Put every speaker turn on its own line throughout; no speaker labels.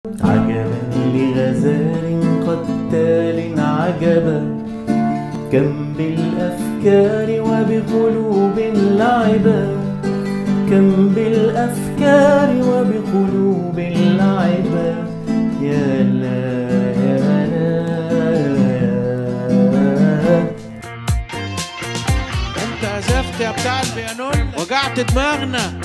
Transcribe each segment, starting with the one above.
عجبا لغزال قتال عجبا كم بالأفكار وبقلوب لعبا كم بالأفكار وبقلوب لعبا يا لا يا لا يا
انت عزفت يا بتاع البيانون وجعت دماغنا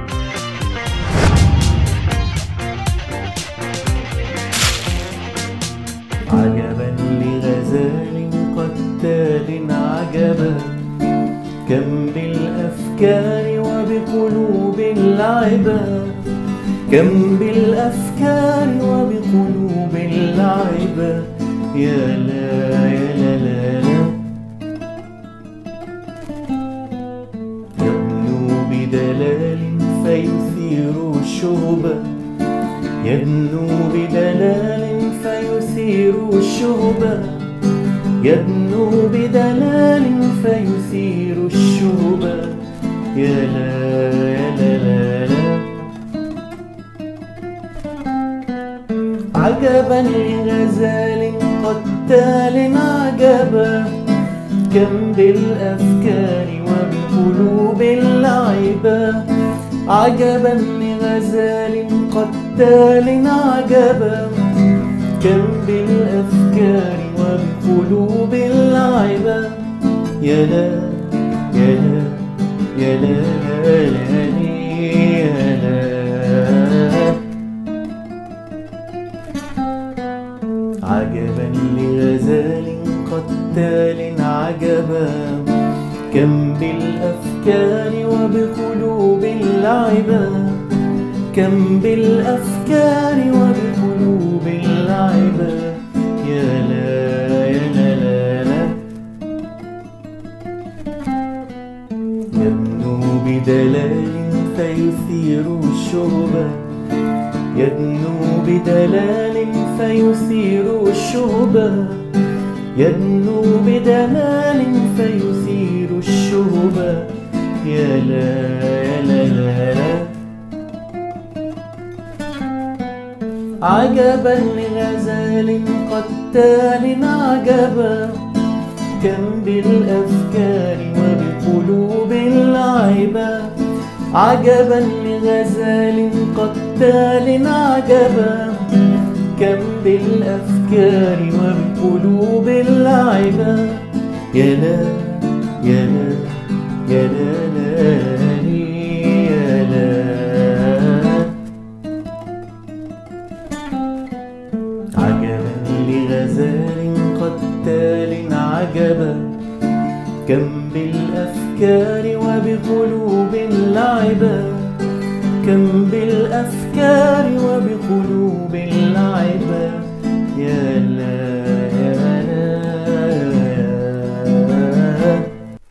عجبا لغزال قتال عجبا كم بالأفكار وبقلوب لعبا كم بالأفكار وبقلوب لعبا يا لا يا لا لا لا يبنو بدلال فيثير الشهبة يدنو بدلال فيثير الشهبة يدنو بدلال فيثير الشهبة يا لا يا لا لا لا عجبا لغزال قتال عجبا كم بالأفكار وبقلوب لعبا عجبا لغزال قتال عجبا كم بالأفكار وبقلوب لعبا يا لا يا لا يا لا لا لا لي يا لا عجبا لغزال قتال عجبا كم بالأفكار وبقلوب لعبا كم بالأفكار وبقلوب لعبا يا لا يا لا لا لا يبنو بدلال فيثير الشربا يدنو بدلال فيثير الشهبا يدنو بدلال فيثير الشهبا يا لا يا لا لا لا عجبا لغزال قتال عجبا كم بالأفكار وبقلوب لعبا عجبا لغزال قتال عجبا كم بالأفكار وبقلوب لعبا يا لا يا لا يا لا لا لي يا لا عجبا لغزال قتال عجبا كم بالأفكار وبقلوب لعبا كم بالأفكار وبقلوب لعبا يا لا يا لا يا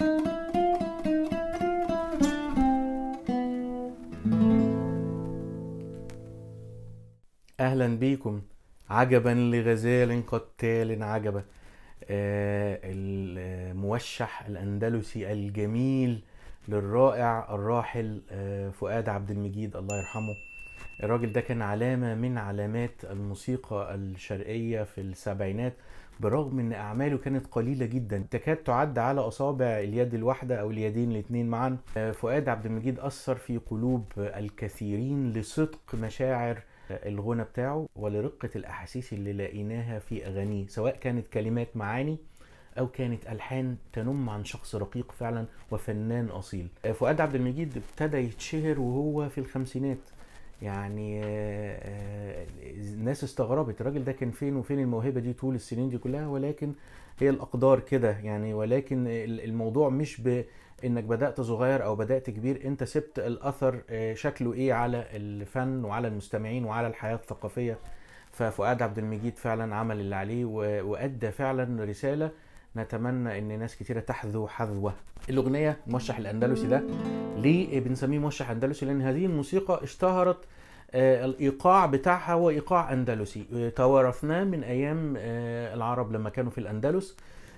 اهلا بيكم عجبا لغزال قتال عجبا آه، الموشح الاندلسي الجميل للرائع الراحل آه، فؤاد عبد المجيد الله يرحمه الراجل ده كان علامة من علامات الموسيقى الشرقية في السبعينات برغم ان اعماله كانت قليلة جدا تكاد تعد على اصابع اليد الواحدة او اليدين الاثنين معا آه، فؤاد عبد المجيد اثر في قلوب الكثيرين لصدق مشاعر الغنى بتاعه ولرقة الأحاسيس اللي لقيناها في أغانيه سواء كانت كلمات معاني أو كانت ألحان تنم عن شخص رقيق فعلا وفنان أصيل فؤاد عبد المجيد ابتدى يتشهر وهو في الخمسينات يعني آه، آه، الناس استغربت الراجل ده كان فين وفين الموهبة دي طول السنين دي كلها ولكن هي الأقدار كده يعني ولكن ال- الموضوع مش بإنك بدأت صغير أو بدأت كبير أنت سبت الأثر آه، شكله إيه على الفن وعلى المستمعين وعلى الحياة الثقافية ففؤاد عبد المجيد فعلا عمل اللي عليه و- وأدى فعلا رسالة نتمنى ان ناس كتيرة تحذو حذوه الاغنية الموشح الاندلسي ده ليه بنسميه موشح اندلسي لان هذه الموسيقى اشتهرت آه، الايقاع بتاعها هو ايقاع اندلسي آه، توارثناه من ايام آه، العرب لما كانوا في الاندلس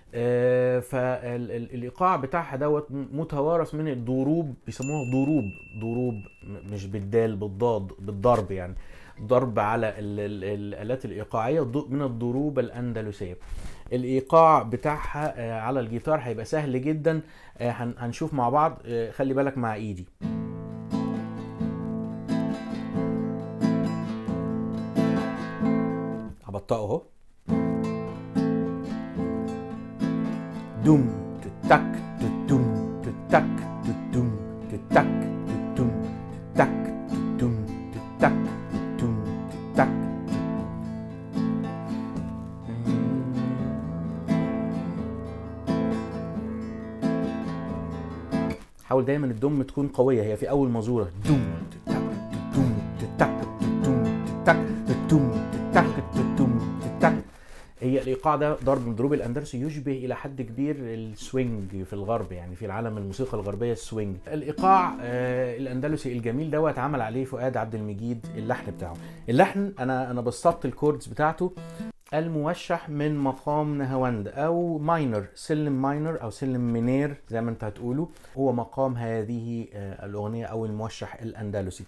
فالايقاع بتاعها دوت متوارث من الضروب بيسموها ضروب ضروب م- مش بالدال بالضاد بالضرب يعني ضرب على ال- ال- الالات الايقاعيه ض- من الضروب الاندلسيه الايقاع بتاعها آه، على الجيتار هيبقى سهل جدا آه، هن- هنشوف مع بعض آه، خلي بالك مع ايدي هبطئه اهو دوم تتك تدوم تتك تدوم تتك تدوم تتك تدوم تتك تدوم تتك حاول دايما الدم تكون قوية هي في أول مزورة دوم تتك تدوم تتك تدوم تتك تدوم تتك تدوم تتك هي الايقاع ده ضرب من ضروب الاندلسي يشبه الى حد كبير السوينج في الغرب يعني في العالم الموسيقى الغربيه السوينج الايقاع آه الاندلسي الجميل دوت عمل عليه فؤاد عبد المجيد اللحن بتاعه اللحن انا انا بسطت الكوردز بتاعته الموشح من مقام نهاوند او ماينر سلم ماينر او سلم منير زي ما انت هتقوله هو مقام هذه آه الاغنيه او الموشح الاندلسي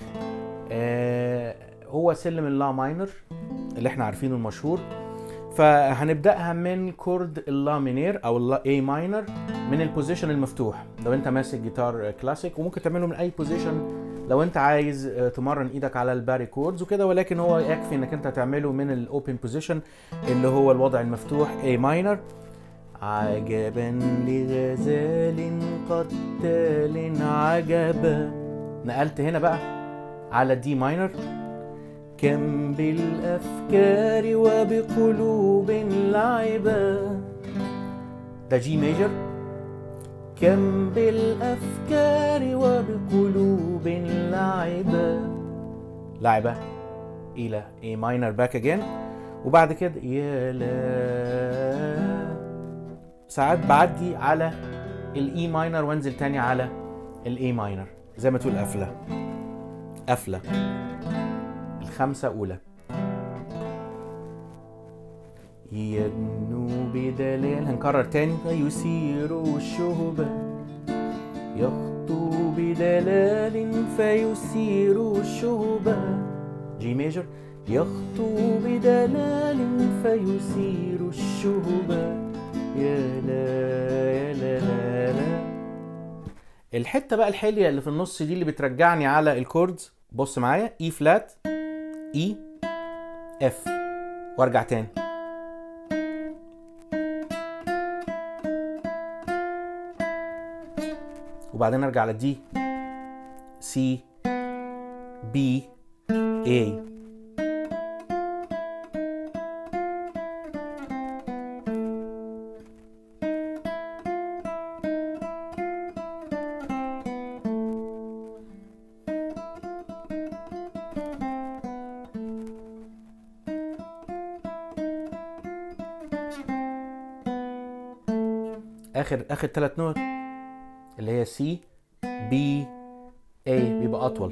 آه هو سلم اللا ماينر اللي احنا عارفينه المشهور فهنبداها من كورد اللا مينير او اللا اي ماينر من البوزيشن المفتوح لو انت ماسك جيتار كلاسيك وممكن تعمله من اي بوزيشن لو انت عايز آه، تمرن ايدك على الباري كوردز وكده ولكن هو يكفي انك انت تعمله من الاوبن بوزيشن اللي هو الوضع المفتوح اي ماينر عجبا لغزال قتال عجبا نقلت هنا بقى على دي ماينر كم بالأفكار وبقلوب لعبا ده جي ميجر كم بالأفكار وبقلوب لعبا لعبة إلى A minor back again وبعد كده يا لا ساعات بعدي على الاي ماينر وانزل تاني على الاي ماينر زي ما تقول قفله قفله الخمسة أولى يدنو بدلال هنكرر تاني يسير الشهبة يخطو بدلال فيسير الشهبة جي ميجر يخطو بدلال فيسير الشهبة يا لا يا لا لا لا الحتة بقى الحلية اللي في النص دي اللي بترجعني على الكوردز بص معايا اي فلات اي اف وارجع تاني وبعدين ارجع على دي سي بي اي اخر اخر ثلاث نوت اللي هي سي بي اي بيبقى اطول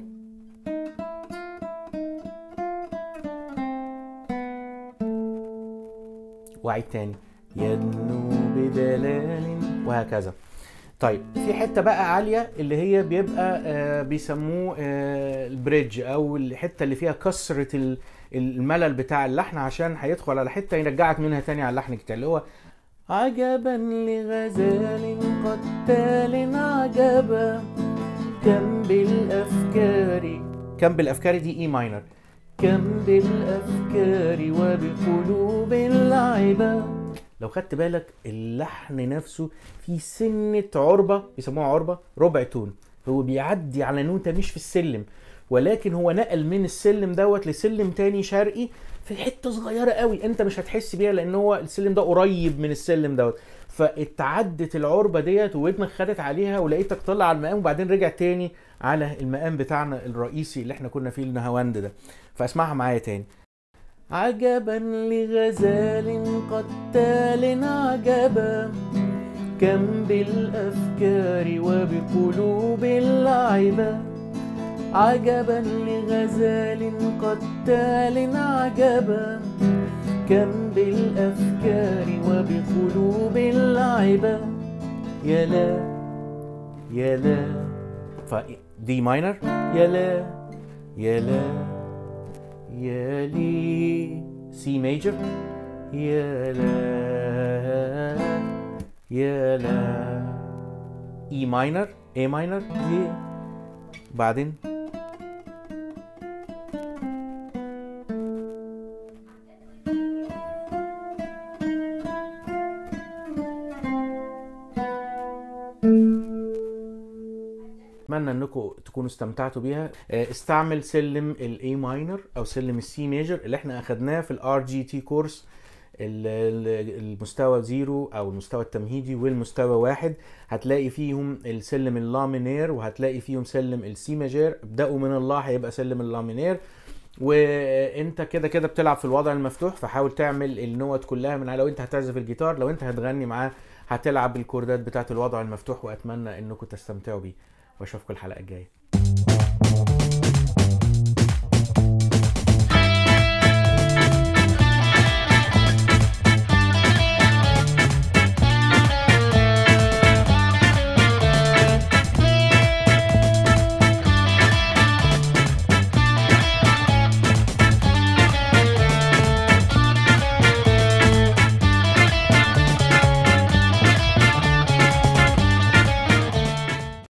واعيد تاني يدنو بدلال وهكذا طيب في حته بقى عاليه اللي هي بيبقى آه بيسموه آه البريدج او الحته اللي فيها كسره ال- الملل بتاع اللحن عشان هيدخل على حته يرجعك منها تاني على اللحن التاني اللي هو عجبا لغزال قتال عجبا كم بالافكار كم بالافكار دي اي ماينر كم بالافكار وبقلوب لعبا لو خدت بالك اللحن نفسه في سنة عربة بيسموها عربة ربع تون هو بيعدي على نوتة مش في السلم ولكن هو نقل من السلم دوت لسلم تاني شرقي في حته صغيره قوي انت مش هتحس بيها لان هو السلم ده قريب من السلم دوت فاتعدت العربه ديت ودماغك خدت عليها ولقيتك طلع على المقام وبعدين رجع تاني على المقام بتاعنا الرئيسي اللي احنا كنا فيه النهاوند ده فاسمعها معايا تاني عجبا لغزال قتال عجبا كم بالافكار وبقلوب لعبا عجبا لغزال قتال عجبا كم بالافكار وبقلوب لعبا يا لا يا لا ف دي ماينر يا لا يا لا يا لي سي ميجر يا لا يا لا اي ماينر اي ماينر دي بعدين اتمنى انكم تكونوا استمتعتوا بيها آه، استعمل سلم الاي ماينر او سلم السي ميجر اللي احنا اخدناه في الار جي تي كورس ال- ال- المستوى زيرو او المستوى التمهيدي والمستوى واحد هتلاقي فيهم السلم اللامينير وهتلاقي فيهم سلم السي ماجير ابدأوا من الله هيبقى سلم اللامينير وانت كده كده بتلعب في الوضع المفتوح فحاول تعمل النوت كلها من لو انت هتعزف الجيتار لو انت هتغني معاه هتلعب بالكوردات بتاعت الوضع المفتوح واتمنى انكم تستمتعوا بيه واشوفكم الحلقه الجايه